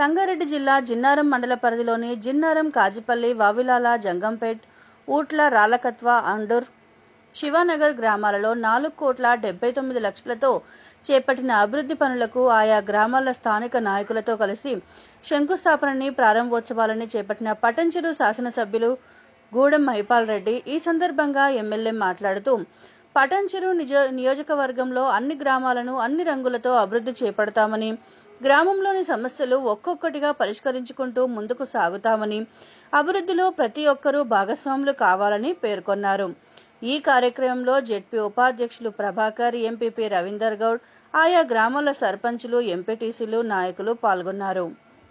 సంగారెడ్డి జిల్లా జిన్నారం మండల పరిధిలోని జిన్నారం కాజిపల్లి వావిలాల జంగంపేట్ ఊట్ల రాలకత్వ అండూర్ శివానగర్ గ్రామాలలో నాలుగు కోట్ల డెబ్బై తొమ్మిది లక్షలతో చేపట్టిన అభివృద్ధి పనులకు ఆయా గ్రామాల స్థానిక నాయకులతో కలిసి శంకుస్థాపనని ప్రారంభోత్సవాలని చేపట్టిన పటంచెరు శాసనసభ్యులు గూడెం మహిపాల్ రెడ్డి ఈ సందర్భంగా ఎమ్మెల్యే మాట్లాడుతూ పటంచెరు నిజ నియోజకవర్గంలో అన్ని గ్రామాలను అన్ని రంగులతో అభివృద్ధి చేపడతామని గ్రామంలోని సమస్యలు ఒక్కొక్కటిగా పరిష్కరించుకుంటూ ముందుకు సాగుతామని అభివృద్ధిలో ప్రతి ఒక్కరూ భాగస్వాములు కావాలని పేర్కొన్నారు ఈ కార్యక్రమంలో జెడ్పీ ఉపాధ్యక్షులు ప్రభాకర్ ఎంపీపీ రవీందర్ గౌడ్ ఆయా గ్రామాల సర్పంచులు ఎంపీటీసీలు నాయకులు పాల్గొన్నారు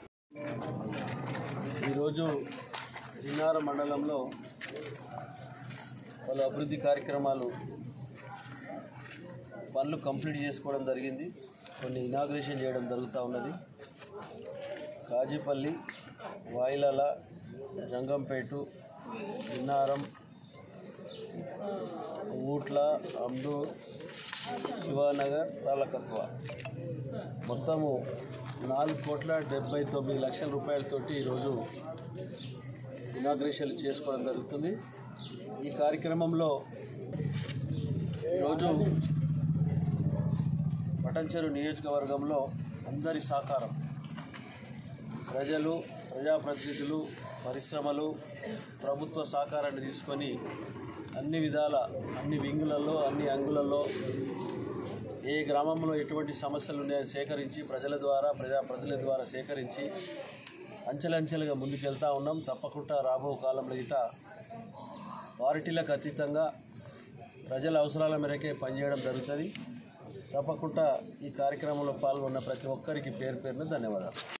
ఈరోజు జిన్నార మండలంలో పలు అభివృద్ధి కార్యక్రమాలు పనులు కంప్లీట్ చేసుకోవడం జరిగింది కొన్ని ఇనాగ్రేషన్ చేయడం జరుగుతూ ఉన్నది కాజీపల్లి వాయిలాల జంగంపేటు జిన్నారం ఊట్ల అమ్దూర్ శివానగర్ రాలకత్వ మొత్తము నాలుగు కోట్ల డెబ్బై తొమ్మిది లక్షల రూపాయలతోటి ఈరోజు ఇనాగ్రేషన్లు చేసుకోవడం జరుగుతుంది ఈ కార్యక్రమంలో ఈరోజు పటంచెరు నియోజకవర్గంలో అందరి సహకారం ప్రజలు ప్రజాప్రతినిధులు పరిశ్రమలు ప్రభుత్వ సహకారాన్ని తీసుకొని అన్ని విధాల అన్ని వింగులలో అన్ని అంగులలో ఏ గ్రామంలో ఎటువంటి సమస్యలు ఉన్నాయో సేకరించి ప్రజల ద్వారా ప్రజాప్రతినిధుల ద్వారా సేకరించి అంచెలంచెలుగా ముందుకెళ్తా ఉన్నాం తప్పకుండా రాబో కాలంలో గిట పార్టీలకు అతీతంగా ప్రజల అవసరాల మేరకే పనిచేయడం జరుగుతుంది తప్పకుండా ఈ కార్యక్రమంలో పాల్గొన్న ప్రతి ఒక్కరికి పేరు పేరున ధన్యవాదాలు